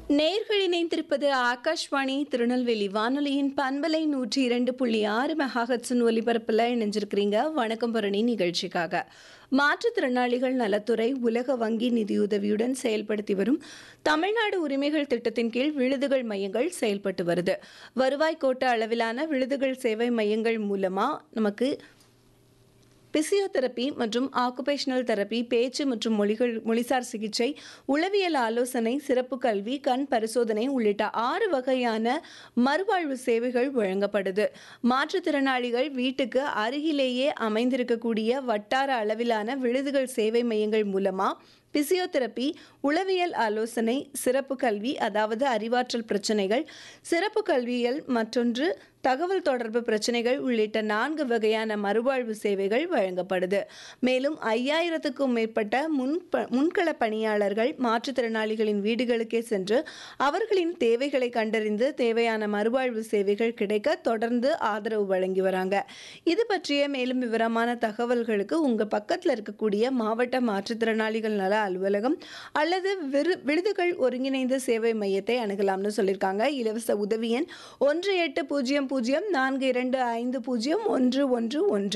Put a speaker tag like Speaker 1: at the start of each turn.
Speaker 1: நேர்கள் இணைந்திருப்பது ஆகாஷ்வாணி திருநெல்வேலி வானொலியின் பண்பலை நூற்றி இரண்டு புள்ளி ஆறு மெகாஹட்ஸின் ஒலிபரப்பில் இணைஞ்சிருக்கிறீங்க வணக்கம் பரணி நிகழ்ச்சிக்காக மாற்றுத்திறனாளிகள் நலத்துறை உலக வங்கி நிதியுதவியுடன் செயல்படுத்தி வரும் தமிழ்நாடு உரிமைகள் திட்டத்தின் கீழ் விழுதுகள் மையங்கள் செயல்பட்டு வருது வருவாய் கோட்ட அளவிலான விழுதுகள் சேவை மையங்கள் மூலமா நமக்கு பிசியோதெரப்பி மற்றும் ஆக்குபேஷனல் தெரப்பி பேச்சு மற்றும் மொழிகள் மொழிசார் சிகிச்சை உளவியல் ஆலோசனை சிறப்பு கல்வி கண் பரிசோதனை உள்ளிட்ட ஆறு வகையான மறுவாழ்வு சேவைகள் வழங்கப்படுது மாற்றுத்திறனாளிகள் வீட்டுக்கு அருகிலேயே அமைந்திருக்கக்கூடிய வட்டார அளவிலான விழுதுகள் சேவை மையங்கள் மூலமா பிசியோதெரப்பி உளவியல் ஆலோசனை சிறப்பு கல்வி அதாவது அறிவாற்றல் பிரச்சனைகள் சிறப்பு கல்வியல் மற்றொன்று தகவல் தொடர்பு பிரச்சனைகள் உள்ளிட்ட நான்கு வகையான மறுவாழ்வு சேவைகள் வழங்கப்படுது மேலும் ஐயாயிரத்துக்கும் மேற்பட்ட முன் முன்கள பணியாளர்கள் மாற்றுத்திறனாளிகளின் வீடுகளுக்கே சென்று அவர்களின் தேவைகளை கண்டறிந்து தேவையான மறுவாழ்வு சேவைகள் கிடைக்க தொடர்ந்து ஆதரவு வழங்கி வராங்க இது பற்றிய மேலும் விவரமான தகவல்களுக்கு உங்க பக்கத்தில் இருக்கக்கூடிய மாவட்ட மாற்றுத்திறனாளிகள் நல அலுவலகம் அல்லது விரு விருதுகள் ஒருங்கிணைந்த சேவை மையத்தை அணுகலாம்னு சொல்லியிருக்காங்க இலவச உதவி எண் ஒன்று எட்டு பூஜ்ஜியம் பூஜ்ஜியம் நான்கு இரண்டு ஐந்து பூஜ்ஜியம் ஒன்று ஒன்று ஒன்று